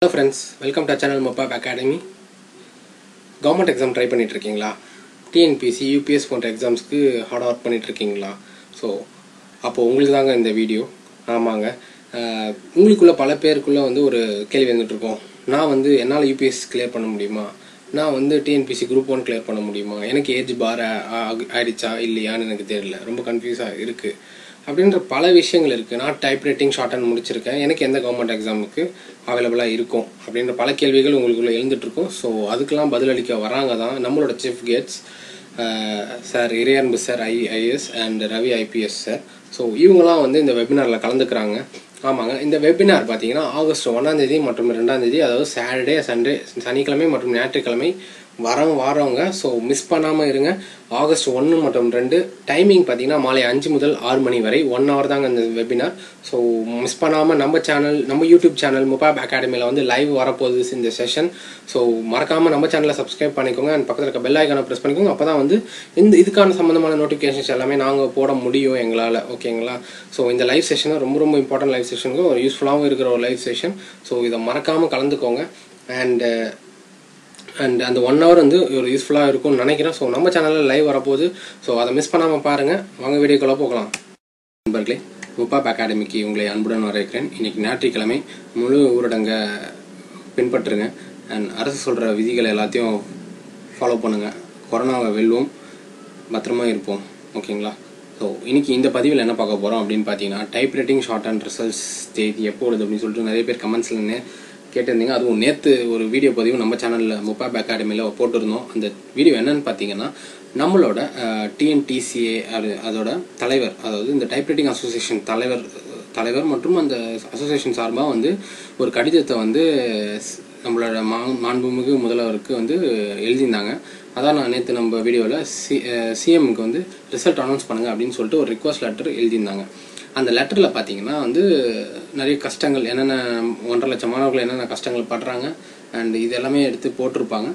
hello friends welcome to channel மொப்பாப் academy government exam try பண்ணிட்டு இருக்கீங்களா டிஎன்பிசி யூபிஎஸ் போன்ற எக்ஸாம்ஸ்க்கு ஹார்ட் ஒர்க் பண்ணிட்டு இருக்கீங்களா ஸோ அப்போது உங்களுக்கு தாங்க இந்த வீடியோ ஆமாங்க அஹ், உங்களுக்குள்ள பல பேருக்குள்ள வந்து ஒரு கேள்வி வந்துட்டு இருக்கோம் நான் வந்து என்னால் யூபிஎஸ் கிளியர் பண்ண முடியுமா நான் வந்து டிஎன்பிசி குரூப் ஒன் கிளியர் பண்ண முடியுமா எனக்கு ஏஜ் பார் ஆயிடுச்சா இல்லையான்னு எனக்கு தெரியல ரொம்ப கன்ஃபியூஸாக இருக்குது அப்படின்ற பல விஷயங்கள் இருக்குது நான் டைப் ரைட்டிங் ஷார்ட் அண்ட் முடிச்சிருக்கேன் எனக்கு எந்த கவர்மெண்ட் எக்ஸாமுக்கு அவைலபிளாக இருக்கும் அப்படின்ற பல கேள்விகள் உங்களுக்குள்ள எழுந்துட்டு இருக்கும் ஸோ அதுக்கெல்லாம் பதிலளிக்க வராங்க தான் நம்மளோட chief guests sir Iraianbu sir IAS and Ravi IPS sir so இவங்கெல்லாம் வந்து இந்த வெபினாரில் கலந்துக்கிறாங்க ஆமாங்க இந்த வெபினார் பார்த்தீங்கன்னா ஆகஸ்ட் ஒன்றாம் தேதி மற்றும் ரெண்டாம் தேதி அதாவது சாட்டர்டே சண்டே சனிக்கிழமை மற்றும் ஞாயிற்றுக்கிழமை வரவங்க வாரவங்க ஸோ மிஸ் பண்ணாமல் இருங்க ஆகஸ்ட் ஒன்று மற்றும் ரெண்டு டைமிங் பார்த்தீங்கன்னா மாலை அஞ்சு முதல் ஆறு மணி வரை ஒன் ஹவர் தாங்க இந்த வெபினார் ஸோ மிஸ் பண்ணாமல் நம்ம சேனல் நம்ம யூடியூப் சேனல் முபாப் அகாடமியில் வந்து லைவ் வரப்போகுது இந்த செஷன் ஸோ மறக்காமல் நம்ம சேனலை சப்ஸ்கிரைப் பண்ணிக்கோங்க அண்ட் பக்கத்தில் இருக்க பெல் ஐக்கானை ப்ரெஸ் பண்ணிக்கோங்க அப்போ தான் வந்து இந்த இதுக்கான சம்மந்தமான நோட்டிஃபிகேஷன்ஸ் எல்லாமே நாங்கள் போட முடியும் எங்களால் ஓகேங்களா ஸோ இந்த லைவ் செஷனை ரொம்ப ரொம்ப இம்பார்ட்டன்ட் லைவ் செஷனுக்கு ஒரு யூஸ்ஃபுல்லாகவும் இருக்கிற ஒரு லைவ் செஷன் ஸோ இதை மறக்காமல் கலந்துக்கோங்க அண்ட் அண்ட் அந்த ஒன் ஹவர் வந்து ஒரு யூஸ்ஃபுல்லாக இருக்கும்னு நினைக்கிறேன் ஸோ நம்ம சேனலில் லைவ் வரப்போகுது ஸோ அதை மிஸ் பண்ணாமல் பாருங்கள் வாங்க வீடியோக்குள்ளே போகலாம் நண்பர்களே முப்பாப் அகாடமிக்கு உங்களை அன்புடன் வரவேற்கிறேன் இன்னைக்கு ஞாயிற்றுக்கிழமை முழு ஊரடங்க பின்பற்றுங்க அண்ட் அரசு சொல்கிற விதிகள் எல்லாத்தையும் ஃபாலோ பண்ணுங்கள் கொரோனாவை வெல்வோம் பத்திரமா இருப்போம் ஓகேங்களா ஸோ இன்னைக்கு இந்த பதிவில் என்ன பார்க்க போகிறோம் அப்படின்னு பார்த்தீங்கன்னா type writing short and results தேதி எப்போ வருது அப்படின்னு சொல்லிட்டு நிறைய பேர் கமெண்ட்ஸில் கேட்டிருந்தீங்க அதுவும் நேற்று ஒரு வீடியோ பதிவு நம்ம சேனலில் முப்பாப் அகாடமியில் போட்டிருந்தோம் அந்த வீடியோ என்னன்னு பார்த்தீங்கன்னா நம்மளோட டிஎன்டிசிஏ அது அதோட தலைவர் அதாவது இந்த டைப்ரைட்டிங் அசோசியேஷன் தலைவர் தலைவர் மற்றும் அந்த அசோசியேஷன் சார்பாக வந்து ஒரு கடிதத்தை வந்து ஸ்- நம்மளோட மா மாண்புமிகு முதல்வருக்கு வந்து எழுதியிருந்தாங்க அதான் நான் நேற்று நம்ம வீடியோவில் சி சிஎம்க்கு வந்து ரிசல்ட் அனௌன்ஸ் பண்ணுங்க அப்படின்னு சொல்லிட்டு ஒரு ரிக்வஸ்ட் லெட்டர் எழுதியிருந்தாங்க அந்த லெட்டரில் பார்த்தீங்கன்னா வந்து நிறைய கஷ்டங்கள் என்னென்ன ஒன்றரை லட்சம் மாணவர்கள் என்னென்ன கஷ்டங்கள் படுறாங்க அண்ட் இது எல்லாமே எடுத்து போட்டிருப்பாங்க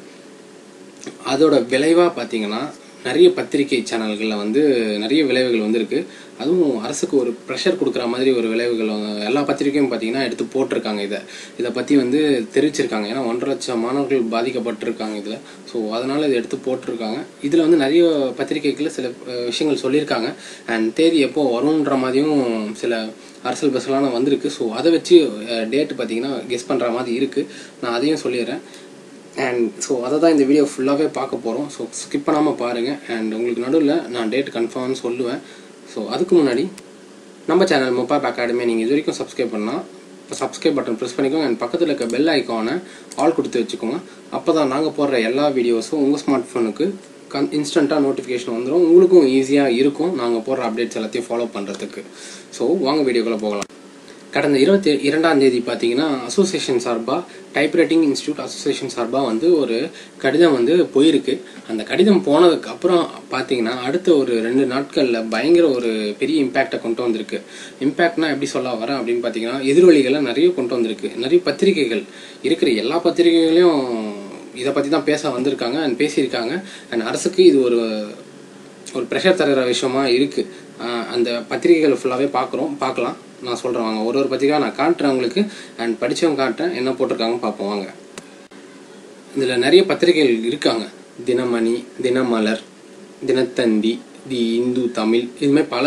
அதோட விளைவாக பார்த்தீங்கன்னா நிறைய பத்திரிகை சேனல்களில் வந்து நிறைய விளைவுகள் வந்திருக்கு அதுவும் அரசுக்கு ஒரு ப்ரெஷர் கொடுக்குற மாதிரி ஒரு விளைவுகள் வந்து- எல்லா பத்திரிகையும் பார்த்தீங்கன்னா எடுத்து போட்டிருக்காங்க இதை இதை பற்றி வந்து தெரிவிச்சிருக்காங்க ஏன்னா ஒன்றரை லட்சம் மாணவர்கள் பாதிக்கப்பட்டிருக்காங்க இதில் ஸோ அதனால் இதை எடுத்து போட்டிருக்காங்க இதில் வந்து நிறைய பத்திரிகைகளில் சில அஹ், விஷயங்கள் சொல்லியிருக்காங்க அண்ட் தேதி எப்போ வரும்ன்ற மாதிரியும் சில அரசியல் பஸ்லாம் வந்திருக்கு ஸோ அதை வச்சு டேட் பார்த்தீங்கன்னா கெஸ் பண்ணுற மாதிரி இருக்குது நான் அதையும் சொல்லிடுறேன் அண்ட் ஸோ அதை தான் இந்த வீடியோ ஃபுல்லாகவே பார்க்க போகிறோம் ஸோ ஸ்கிப் பண்ணாமல் பாருங்கள் அண்ட் உங்களுக்கு நடுவில் நான் டேட் கன்ஃபார்ம்னு சொல்லுவேன் ஸோ அதுக்கு முன்னாடி நம்ம சேனல் மொபாப் அகாடமி நீங்கள் இது வரைக்கும் சப்ஸ்கிரைப் பண்ணால் சப்ஸ்கிரைப் பட்டன் ப்ரெஸ் பண்ணிக்கோங்க அண்ட் பக்கத்தில் இருக்க பெல் ஐக்கானை ஆல் கொடுத்து வச்சுக்கோங்க அப்போ தான் நாங்கள் போடுற எல்லா வீடியோஸும் உங்கள் ஸ்மார்ட் ஃபோனுக்கு கன் இன்ஸ்டண்ட்டாக நோட்டிஃபிகேஷன் வந்துடும் உங்களுக்கும் ஈஸியாக இருக்கும் நாங்கள் போடுற அப்டேட்ஸ் எல்லாத்தையும் ஃபாலோ பண்ணுறதுக்கு ஸோ வாங்க வீடியோக்குள்ளே போகலாம் கடந்த இருபத்தி இரண்டாம் தேதி பார்த்தீங்கன்னா அசோசியேஷன் சார்பாக டைப்ரைட்டிங் இன்ஸ்டியூட் அசோசியேஷன் சார்பாக வந்து ஒரு கடிதம் வந்து போயிருக்கு அந்த கடிதம் போனதுக்கு அப்புறம் பார்த்தீங்கன்னா அடுத்த ஒரு ரெண்டு நாட்களில் பயங்கர ஒரு பெரிய இம்பேக்டை கொண்டு வந்திருக்கு இம்பேக்ட்னா எப்படி சொல்ல வரேன் அப்படின்னு பார்த்தீங்கன்னா எதிரொலிகளை நிறைய கொண்டு வந்திருக்கு நிறைய பத்திரிகைகள் இருக்கிற எல்லா பத்திரிகைகளையும் இதை பற்றி தான் பேச வந்திருக்காங்க அண்ட் பேசியிருக்காங்க அண்ட் அரசுக்கு இது ஒரு ஒரு ப்ரெஷர் தருகிற விஷயமா இருக்கு ஆஹ் அந்த பத்திரிகைகள் ஃபுல்லாகவே பார்க்குறோம் பார்க்கலாம் நான் சொல்கிறேன் வாங்க ஒரு ஒரு பத்திரிகை நான் காட்டுறேன் உங்களுக்கு அண்ட் படித்தவங்க காட்டுறேன் என்ன போட்டிருக்காங்க பார்ப்போம் வாங்க இதில் நிறைய பத்திரிகைகள் இருக்காங்க தினமணி தினமலர் தினத்தந்தி தி இந்து தமிழ் இதுமாதிரி பல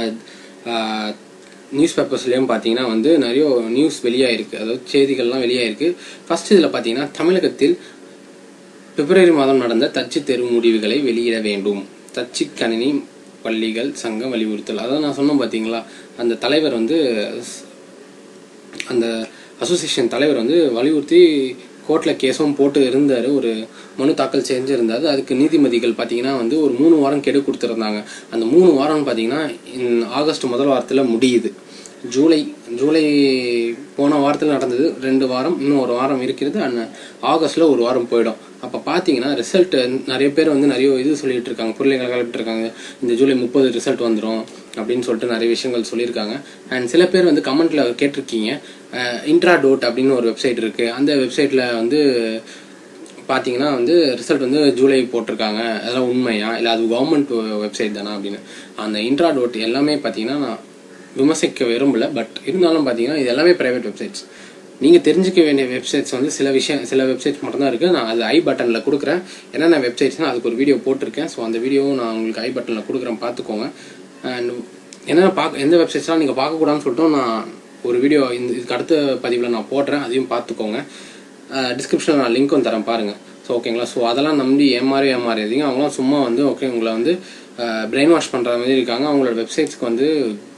நியூஸ் பேப்பர்ஸ்லேயும் பார்த்தீங்கன்னா வந்து நிறைய நியூஸ் வெளியாயிருக்கு அதாவது செய்திகள்லாம் வெளியாயிருக்கு ஃபர்ஸ்ட் இதில் பார்த்தீங்கன்னா தமிழகத்தில் பிப்ரவரி மாதம் நடந்த தச்சு தேர்வு முடிவுகளை வெளியிட வேண்டும் தச்சு கணினி பள்ளிகள் சங்கம் வலியுறுத்தல் அதான் நான் சொன்னேன் பார்த்தீங்களா அந்த தலைவர் வந்து ஸ்- அந்த அசோசியேஷன் தலைவர் வந்து வலியுறுத்தி கோர்ட்டில் கேஸும் போட்டு இருந்தார் ஒரு மனு தாக்கல் செஞ்சிருந்தாரு அதுக்கு நீதிபதிகள் பார்த்தீங்கன்னா வந்து ஒரு மூணு வாரம் கெடு கொடுத்துருந்தாங்க அந்த மூணு வாரம் பார்த்தீங்கன்னா இந்த ஆகஸ்ட் முதல் வாரத்தில் முடியுது ஜூலை ஜூலை போன வாரத்தில் நடந்தது ரெண்டு வாரம் இன்னும் ஒரு வாரம் இருக்கிறது அண்ட் ஆகஸ்ட்ல ஒரு வாரம் போயிடும் அப்போ பார்த்தீங்கன்னா ரிசல்ட் நிறைய பேர் வந்து நிறைய இது சொல்லிட்டு இருக்காங்க பிள்ளைங்களை கிளப்பிட்டு இருக்காங்க இந்த ஜூலை முப்பது ரிசல்ட் வந்துடும் அப்படின்னு சொல்லிட்டு நிறைய விஷயங்கள் சொல்லியிருக்காங்க அண்ட் சில பேர் வந்து கமெண்ட்ல கேட்டிருக்கீங்க இன்ட்ரா டோட் அப்படின்னு ஒரு வெப்சைட் இருக்கு அந்த வெப்சைட்ல வந்து பார்த்தீங்கன்னா வந்து ரிசல்ட் வந்து ஜூலை போட்டிருக்காங்க அதெல்லாம் உண்மையா இல்லை அது கவர்மெண்ட் வெப்சைட் தானா அப்படின்னு அந்த இன்ட்ரா டோட் எல்லாமே பார்த்தீங்கன்னா நான் விமர்சிக்க விரும்பல பட் இருந்தாலும் பார்த்தீங்கன்னா இது எல்லாமே ப்ரைவேட் வெப்சைட்ஸ் நீங்கள் தெரிஞ்சுக்க வேண்டிய வெப்சைட்ஸ் வந்து சில விஷயம் சில வெப்சைட்ஸ் மட்டும்தான் இருக்குது நான் அது ஐ பட்டனில் கொடுக்குறேன் என்னென்ன வெப்சைட்ஸ்னால் அதுக்கு ஒரு வீடியோ போட்டிருக்கேன் ஸோ அந்த வீடியோவும் நான் உங்களுக்கு ஐ பட்டனில் கொடுக்குறேன் பார்த்துக்கோங்க அண்ட் என்னென்ன பார்க்க எந்த வெப்சைட்ஸ்லாம் நீங்கள் பார்க்கக்கூடாதுன்னு சொல்லிட்டு நான் ஒரு வீடியோ இந்த இதுக்கு அடுத்த பதிவில் நான் போடுறேன் அதையும் பார்த்துக்கோங்க டிஸ்கிரிப்ஷனில் நான் லிங்க்கும் தரேன் பாருங்கள் ஸோ ஓகேங்களா ஸோ அதெல்லாம் நம்பி ஏமாறி ஏமாறியதீங்க அவங்களாம் சும்மா வந்து ஓகே உங்களை வந்து பிரெயின் வாஷ் பண்ணுற மாதிரி இருக்காங்க அவங்களோட வெப்சைட்ஸ்க்கு வந்து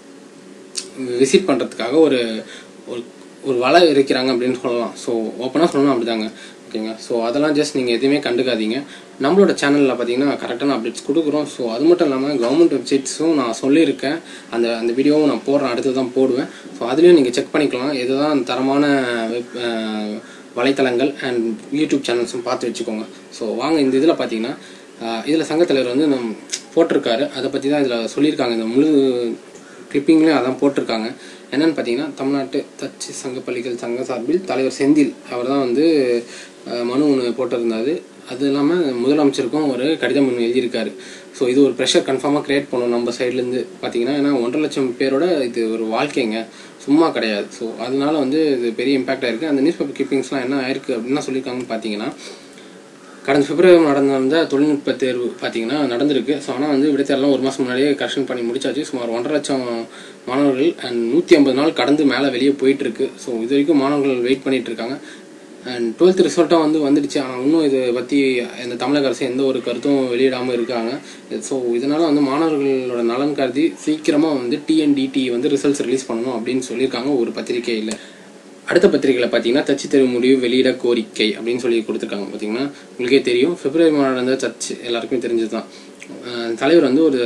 விசிட் பண்ணுறதுக்காக ஒரு ஒரு ஒரு வலை இருக்கிறாங்க அப்படின்னு சொல்லலாம் ஸோ ஓப்பனாக சொல்லணும் அப்படிதாங்க ஓகேங்க ஸோ அதெல்லாம் ஜஸ்ட் நீங்கள் எதுவுமே கண்டுக்காதீங்க நம்மளோட சேனலில் பார்த்தீங்கன்னா கரெக்டான அப்டேட்ஸ் கொடுக்குறோம் ஸோ அது மட்டும் இல்லாமல் கவர்மெண்ட் வெப்சைட்ஸும் நான் சொல்லியிருக்கேன் அந்த அந்த வீடியோவும் நான் போடுறேன் அடுத்து தான் போடுவேன் ஸோ அதுலேயும் நீங்கள் செக் பண்ணிக்கலாம் இதுதான் தரமான வெப் வலைத்தளங்கள் அண்ட் யூடியூப் சேனல்ஸும் பார்த்து வச்சுக்கோங்க ஸோ வாங்க இந்த இதில் பார்த்தீங்கன்னா இதில் சங்கத்தலைவர் வந்து நம் போட்டிருக்காரு அதை பற்றி தான் இதில் சொல்லியிருக்காங்க இந்த முழு கிளிப்பிங்லேயும் அதான் போட்டிருக்காங்க என்னன்னு பார்த்தீங்கன்னா தமிழ்நாட்டு தச்சு சங்க பள்ளிகள் சங்க சார்பில் தலைவர் செந்தில் அவர் தான் வந்து மனு ஒன்று போட்டிருந்தாரு அது இல்லாமல் முதலமைச்சருக்கும் ஒரு கடிதம் ஒன்று எழுதியிருக்காரு ஸோ இது ஒரு ப்ரெஷர் கன்ஃபார்மாக க்ரியேட் பண்ணணும் நம்ம சைட்லேருந்து பார்த்தீங்கன்னா ஏன்னா ஒன்றரை லட்சம் பேரோட இது ஒரு வாழ்க்கைங்க சும்மா கிடையாது ஸோ அதனால வந்து இது பெரிய இம்பாக்ட் ஆயிருக்கு அந்த நியூஸ் பேப்பர் கிளிப்பிங்ஸ்லாம் என்ன ஆயிருக்கு அப்படின்னு சொல்லியிருக்காங்கன்னு பார்த்தீங்கன்னா கடந்த பிப்ரவரி நடந்த தொழில்நுட்ப தேர்வு பார்த்தீங்கன்னா நடந்திருக்கு ஸோ ஆனால் வந்து விடைத்தாளெலாம் ஒரு மாதம் முன்னாடியே கரெக்ஷன் பண்ணி முடிச்சாச்சு சுமார் ஒன்றரை லட்சம் மாணவர்கள் அண்ட் நூற்றி ஐம்பது நாள் கடந்து மேலே வெளியே போயிட்டு இருக்கு ஸோ இது வரைக்கும் மாணவர்கள் வெயிட் பண்ணிட்டு இருக்காங்க அண்ட் டுவெல்த் ரிசல்ட்டாக வந்து வந்துடுச்சு ஆனால் இன்னும் இதை பற்றி இந்த தமிழக அரசு எந்த ஒரு கருத்தும் வெளியிடாமல் இருக்காங்க ஸோ இதனால் வந்து மாணவர்களோட நலன் கருதி சீக்கிரமாக வந்து டிஎன்டிடி வந்து ரிசல்ட்ஸ் ரிலீஸ் பண்ணணும் அப்படின்னு சொல்லியிருக்காங்க ஒரு பத்திரிகையில் அடுத்த பத்திரிகையில் பார்த்தீங்கன்னா தச்சு தெரு முடிவு வெளியிட கோரிக்கை அப்படின்னு சொல்லி கொடுத்துருக்காங்க பார்த்தீங்கன்னா உங்களுக்கே தெரியும் பிப்ரவரி மாதம் நடந்த சர்ச் எல்லாருக்குமே தெரிஞ்சது தான் தலைவர் வந்து ஒரு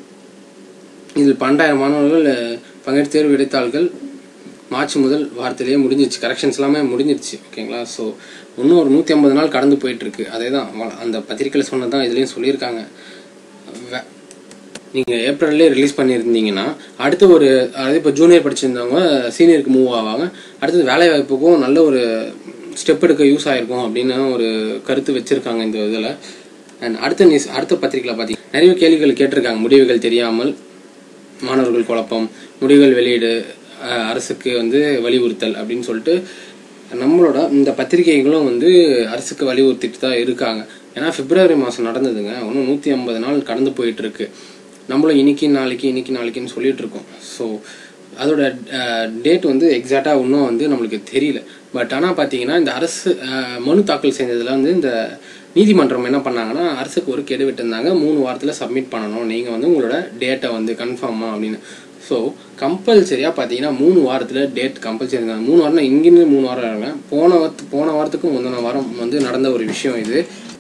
இதில் பன்னெண்டாயிரம் மாணவர்கள் பங்கேற்று தேர்வு விடைத்தாள்கள் மார்ச் முதல் வாரத்திலேயே முடிஞ்சிருச்சு கரெக்ஷன்ஸ் எல்லாமே முடிஞ்சிருச்சு ஓகேங்களா ஸோ இன்னும் ஒரு நூற்றி ஐம்பது நாள் கடந்து போயிட்டுருக்கு அதே தான் அந்த பத்திரிக்கையில் சொன்னது தான் இதுலேயும் சொல்லியிருக்காங்க நீங்கள் ஏப்ரல்லே ரிலீஸ் பண்ணியிருந்தீங்கன்னா அடுத்து ஒரு அதாவது இப்போ ஜூனியர் படிச்சிருந்தவங்க சீனியருக்கு மூவ் ஆவாங்க அடுத்தது வேலை வாய்ப்புக்கும் நல்ல ஒரு ஸ்டெப் எடுக்க யூஸ் ஆயிருக்கும் அப்படின்னு ஒரு கருத்து வச்சிருக்காங்க இந்த இதில் அண்ட் அடுத்த நியூஸ் அடுத்த பத்திரிகையில் பார்த்தீங்கன்னா நிறைய கேள்விகள் கேட்டிருக்காங்க முடிவுகள் தெரியாமல் மாணவர்கள் குழப்பம் முடிவுகள் வெளியீடு அரசுக்கு வந்து வலியுறுத்தல் அப்படின்னு சொல்லிட்டு நம்மளோட இந்த பத்திரிகைகளும் வந்து அரசுக்கு வலியுறுத்திட்டு தான் இருக்காங்க ஏன்னா பிப்ரவரி மாதம் நடந்ததுங்க இன்னும் நூற்றி ஐம்பது நாள் கடந்து போயிட்டு இருக்கு நம்மளும் இன்னைக்கு நாளைக்கு இன்னைக்கு நாளைக்குன்னு சொல்லிட்டு இருக்கோம் ஸோ அதோட டேட் வந்து எக்ஸாக்டாக இன்னும் வந்து நம்மளுக்கு தெரியல பட் ஆனால் பார்த்தீங்கன்னா இந்த அரசு மனு தாக்கல் செஞ்சதில் வந்து இந்த நீதிமன்றம் என்ன பண்ணாங்கன்னா அரசுக்கு ஒரு கெடு விட்டுருந்தாங்க மூணு வாரத்தில் சப்மிட் பண்ணணும் நீங்கள் வந்து உங்களோட டேட்டை வந்து கன்ஃபார்மாக அப்படின்னு ஸோ கம்பல்சரியாக பார்த்தீங்கன்னா மூணு வாரத்தில் டேட் கம்பல்சரி தான் மூணு வாரம் இங்கிருந்து மூணு வாரம் இருங்க போன வாரத்து போன வாரத்துக்கும் முந்தின வாரம் வந்து நடந்த ஒரு விஷயம் இது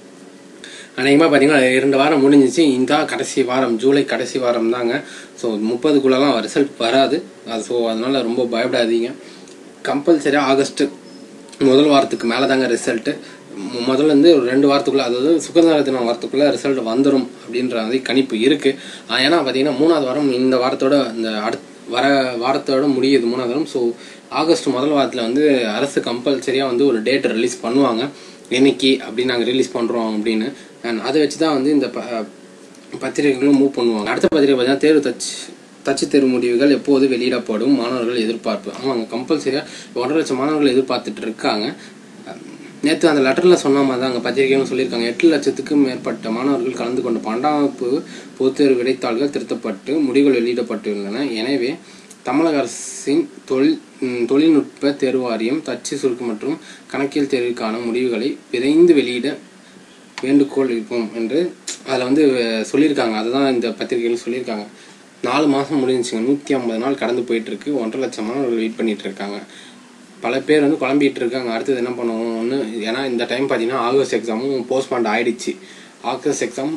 அநேகமாக பார்த்தீங்கன்னா இரண்டு வாரம் முடிஞ்சிச்சு இந்த கடைசி வாரம் ஜூலை கடைசி வாரம் தாங்க ஸோ முப்பதுக்குள்ளெல்லாம் ரிசல்ட் வராது அது ஸோ அதனால் ரொம்ப பயப்படாதீங்க கம்பல்சரியாக ஆகஸ்ட்டு முதல் வாரத்துக்கு மேலே தாங்க ரிசல்ட்டு முதல்ல இருந்து ஒரு ரெண்டு வாரத்துக்குள்ள அதாவது சுதந்திர தினம் வாரத்துக்குள்ள ரிசல்ட் வந்துடும் அப்படின்ற மாதிரி கணிப்பு இருக்கு ஏன்னா பார்த்தீங்கன்னா மூணாவது வாரம் இந்த வாரத்தோட இந்த அடுத்த வர வாரத்தோட முடியுது மூணாவது வாரம் ஸோ ஆகஸ்ட் முதல் வாரத்தில் வந்து அரசு கம்பல்சரியாக வந்து ஒரு டேட் ரிலீஸ் பண்ணுவாங்க என்னைக்கு அப்படின்னு நாங்கள் ரிலீஸ் பண்ணுறோம் அப்படின்னு அண்ட் அதை வச்சு தான் வந்து இந்த பத்திரிகைகளும் மூவ் பண்ணுவாங்க அடுத்த பத்திரிகை பார்த்தீங்கன்னா தேர்வு தச்சு தச்சு தேர்வு முடிவுகள் எப்போது வெளியிடப்படும் மாணவர்கள் எதிர்பார்ப்பு ஆமாங்க கம்பல்சரியாக ஒன்றரை லட்சம் மாணவர்கள் எதிர்பார்த்துட்டு இருக்காங்க நேற்று அந்த லெட்டரில் சொன்ன மாதிரி தான் அங்கே பத்திரிகையும் சொல்லியிருக்காங்க எட்டு லட்சத்துக்கும் மேற்பட்ட மாணவர்கள் கலந்து கொண்ட பன்னெண்டாம் வகுப்பு பொதுத் தேர்வு விடைத்தாள்கள் திருத்தப்பட்டு முடிவுகள் வெளியிடப்பட்டுள்ளன எனவே தமிழக அரசின் தொழில் தொழில்நுட்ப தேர்வு வாரியம் தச்சு சுருக்கு மற்றும் கணக்கியல் தேர்வுக்கான முடிவுகளை விரைந்து வெளியிட வேண்டுகோள் இருக்கும் என்று அதில் வந்து சொல்லியிருக்காங்க அதுதான் இந்த பத்திரிகைகள் சொல்லியிருக்காங்க நாலு மாதம் முடிஞ்சுங்க நூற்றி ஐம்பது நாள் கடந்து போயிட்டு இருக்கு ஒன்றரை லட்சம் மாணவர்கள் வெயிட் பண்ணிட்டு இருக்காங்க பல பேர் வந்து குழம்பிட்டு இருக்காங்க அடுத்தது என்ன பண்ணுவோம்னு ஏன்னா இந்த டைம் பார்த்தீங்கன்னா ஆகஸ்ட் எக்ஸாமும் போஸ்ட்பாண்ட் ஆயிடுச்சு ஆகஸ்ட் எக்ஸாம்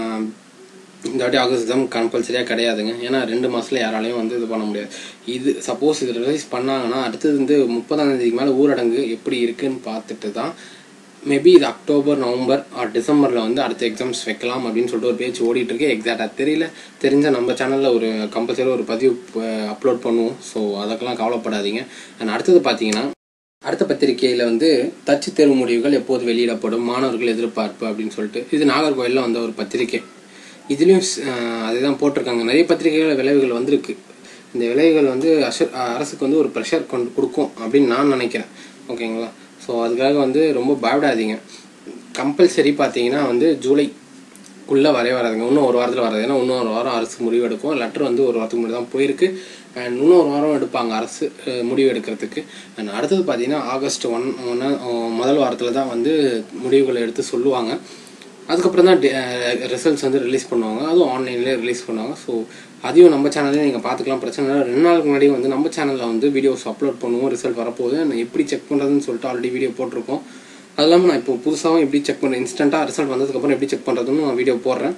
இந்த வாட்டி ஆகஸ்ட் எக்ஸாம் கம்பல்சரியாக கிடையாதுங்க ஏன்னா ரெண்டு மாதத்தில் யாராலையும் வந்து இது பண்ண முடியாது இது சப்போஸ் இது ரிலீஸ் பண்ணாங்கன்னா அடுத்தது வந்து முப்பதாம் தேதிக்கு மேலே ஊரடங்கு எப்படி இருக்குன்னு பார்த்துட்டு தான் மேபி இது அக்டோபர் நவம்பர் ஆர் டிசம்பரில் வந்து அடுத்த எக்ஸாம்ஸ் வைக்கலாம் அப்படின்னு சொல்லிட்டு ஒரு பேச்சு ஓடிட்டு இருக்கு எக்ஸாக்டாக தெரியல தெரிஞ்ச நம்ம சேனலில் ஒரு கம்பல்சரி ஒரு பதிவு அப்லோட் பண்ணுவோம் ஸோ அதுக்கெல்லாம் கவலைப்படாதீங்க அண்ட் அடுத்தது பார்த்தீங்கன்னா அடுத்த பத்திரிகையில் வந்து தச்சு தேர்வு முடிவுகள் எப்போது வெளியிடப்படும் மாணவர்கள் எதிர்பார்ப்பு அப்படின்னு சொல்லிட்டு இது நாகர்கோயிலில் வந்த ஒரு பத்திரிகை இதுலேயும் அதுதான் போட்டிருக்காங்க நிறைய பத்திரிகைகள் விளைவுகள் வந்திருக்கு இந்த விலைகள் வந்து அஷ அரசுக்கு வந்து ஒரு ப்ரெஷர் கொண்டு கொடுக்கும் அப்படின்னு நான் நினைக்கிறேன் ஓகேங்களா ஸோ அதுக்காக வந்து ரொம்ப பயப்படாதீங்க கம்பல்சரி பார்த்தீங்கன்னா வந்து ஜூலைக்குள்ளே வரவே வராதுங்க இன்னும் ஒரு வாரத்தில் வராது ஏன்னா இன்னும் ஒரு வாரம் அரசு முடிவு எடுக்கும் லெட்டர் வந்து ஒரு வாரத்துக்கு முன்னாடி தான் போயிருக்கு அண்ட் இன்னும் ஒரு வாரம் எடுப்பாங்க அரசு அஹ், முடிவு எடுக்கிறதுக்கு அண்ட் அடுத்தது பார்த்தீங்கன்னா ஆகஸ்ட் ஒன் ஒன்று முதல் வாரத்தில் தான் வந்து முடிவுகளை எடுத்து சொல்லுவாங்க அதுக்கப்புறம் தான் ரிசல்ட்ஸ் வந்து ரிலீஸ் பண்ணுவாங்க அதுவும் ஆன்லைன்லேயே ரிலீஸ் பண்ணுவாங்க ஸோ அதையும் நம்ம சேனல்லே நீங்கள் பார்த்துக்கலாம் பிரச்சனை இல்லை ரெண்டு நாளுக்கு முன்னாடி வந்து நம்ம சேனலில் வந்து வீடியோஸ் அப்லோட் பண்ணுவோம் ரிசல்ட் வரப்போகுது நான் எப்படி செக் பண்ணுறதுன்னு சொல்லிட்டு ஆல்ரெடி வீடியோ போட்டிருக்கோம் அது இல்லாமல் நான் இப்போ புதுசாகவும் எப்படி செக் பண்ணுறேன் இன்ஸ்டண்ட்டாக ரிசல்ட் வந்ததுக்கப்புறம் எப்படி செக் பண்ணுறதுன்னு நான் வீடியோ போடுறேன்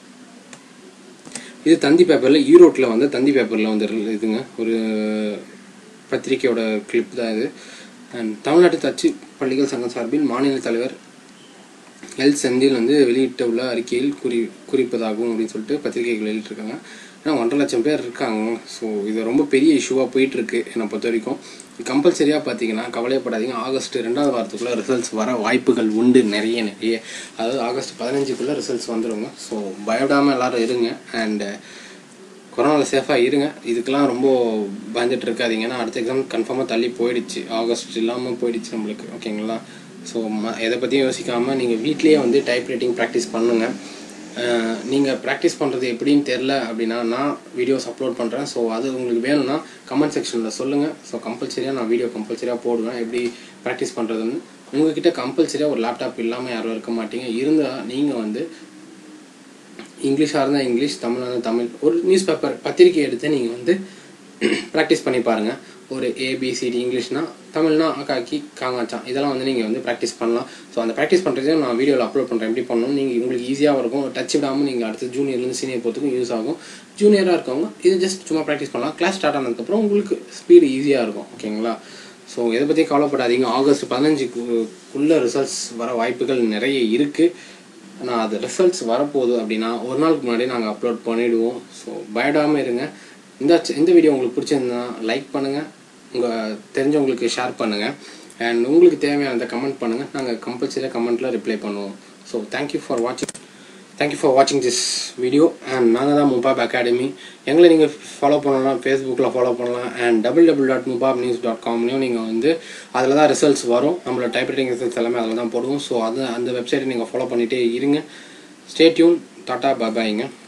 இது தந்தி பேப்பரில் ஈரோட்டில் வந்து தந்தி பேப்பரில் வந்து ரில்- இதுங்க ஒரு பத்திரிக்கையோட கிளிப் தான் இது அண்ட் தமிழ்நாட்டு தச்சு பள்ளிகள் சங்கம் சார்பில் மாநில தலைவர் எல் செந்தில் வந்து வெளியிட்ட உள்ள அறிக்கையில் குறி குறிப்பதாகும் அப்படின்னு சொல்லிட்டு பத்திரிகைகள் வெளியிட்டிருக்காங்க ஏன்னா ஒன்றரை லட்சம் பேர் இருக்காங்க ஸோ இது ரொம்ப பெரிய இஷ்யூவாக போயிட்டு இருக்கு என்னை பொறுத்த வரைக்கும் கம்பல்சரியாக பார்த்தீங்கன்னா கவலைப்படாதீங்க ஆகஸ்ட் ரெண்டாவது வாரத்துக்குள்ளே ரிசல்ட்ஸ் வர வாய்ப்புகள் உண்டு நிறைய நிறைய அதாவது ஆகஸ்ட் பதினஞ்சுக்குள்ளே ரிசல்ட்ஸ் வந்துடுங்க ஸோ பயப்படாமல் எல்லாரும் இருங்க அண்ட் கொரோனாவில் சேஃபாக இருங்க இதுக்கெல்லாம் ரொம்ப பயந்துட்டு இருக்காதீங்க ஏன்னா அடுத்த எக்ஸாம் கன்ஃபார்மாக தள்ளி போயிடுச்சு ஆகஸ்ட் இல்லாமல் போயிடுச்சு நம்மளுக்கு ஓகேங்களா ஸோ ம எதை பற்றியும் யோசிக்காமல் நீங்கள் வீட்லேயே வந்து டைப் ரைட்டிங் ப்ராக்டிஸ் பண்ணுங்கள் நீங்கள் ப்ராக்டிஸ் பண்ணுறது எப்படின்னு தெரில அப்படின்னா நான் வீடியோஸ் அப்லோட் பண்ணுறேன் ஸோ அது உங்களுக்கு வேணும்னா கமெண்ட் செக்ஷனில் சொல்லுங்கள் ஸோ கம்பல்சரியாக நான் வீடியோ கம்பல்சரியாக போடுவேன் எப்படி ப்ராக்டிஸ் பண்ணுறதுன்னு உங்ககிட்ட கம்பல்சரியாக ஒரு லேப்டாப் இல்லாமல் யாரும் இருக்க மாட்டீங்க இருந்தால் நீங்கள் வந்து இங்கிலீஷாக இருந்தால் இங்கிலீஷ் தமிழாக இருந்தால் தமிழ் ஒரு நியூஸ் பேப்பர் பத்திரிக்கை எடுத்து நீங்கள் வந்து ப்ராக்டிஸ் பண்ணி பாருங்கள் ஒரு ஏபிசிடி இங்கிலீஷ்னா தமிழ்னா காக்கி காங்காச்சான் இதெல்லாம் வந்து நீங்கள் வந்து ப்ராக்டிஸ் பண்ணலாம் ஸோ அந்த ப்ராக்டிஸ் பண்ணுறதையும் நான் வீடியோவில் அப்லோட் பண்ணுறேன் எப்படி பண்ணணும் நீங்கள் உங்களுக்கு ஈஸியாக இருக்கும் டச் விடாமல் நீங்கள் அடுத்து ஜூனியர்லேருந்து சீனியர் போகிறதுக்கும் யூஸ் ஆகும் ஜூனியராக இருக்கவங்க இது ஜஸ்ட் சும்மா ப்ராக்டிஸ் பண்ணலாம் கிளாஸ் ஸ்டார்ட் ஆனதுக்கப்புறம் உங்களுக்கு ஸ்பீடு ஈஸியாக இருக்கும் ஓகேங்களா ஸோ எதை பற்றியும் கவலைப்படாதீங்க ஆகஸ்ட் பதினஞ்சுக்குள்ளே ரிசல்ட்ஸ் வர வாய்ப்புகள் நிறைய இருக்குது ஆனால் அது ரிசல்ட்ஸ் வரப்போகுது அப்படின்னா ஒரு நாளுக்கு முன்னாடி நாங்கள் அப்லோட் பண்ணிவிடுவோம் ஸோ பயப்படாமல் இருங்க இந்த இந்த வீடியோ உங்களுக்கு பிடிச்சிருந்தா லைக் பண்ணுங்கள் உங்கள் தெரிஞ்சவங்களுக்கு ஷேர் பண்ணுங்கள் அண்ட் உங்களுக்கு தேவையானதை கமெண்ட் பண்ணுங்கள் நாங்கள் கம்பல்சரியாக கமெண்ட்டில் ரிப்ளை பண்ணுவோம் ஸோ தேங்க்யூ ஃபார் வாட்சிங் தேங்க்யூ ஃபார் வாட்சிங் திஸ் வீடியோ அண்ட் நாங்கள் தான் முபாப் அகாடமி எங்களை நீங்கள் ஃபாலோ பண்ணலாம் ஃபேஸ்புக்கில் ஃபாலோ பண்ணலாம் அண்ட் டபுள் டபுள் டாட் முபாப் நியூஸ் டாட் காம்லேயும் நீங்கள் வந்து அதில் தான் ரிசல்ட்ஸ் வரும் நம்மளோட டைப்ரைட்டிங் ரிசல்ட்ஸ் எல்லாமே அதில் தான் போடுவோம் ஸோ அது அந்த வெப்சைட்டை நீங்கள் ஃபாலோ பண்ணிகிட்டே இருங்க ஸ்டே டியூன் டாட்டா பாபாய்ங்க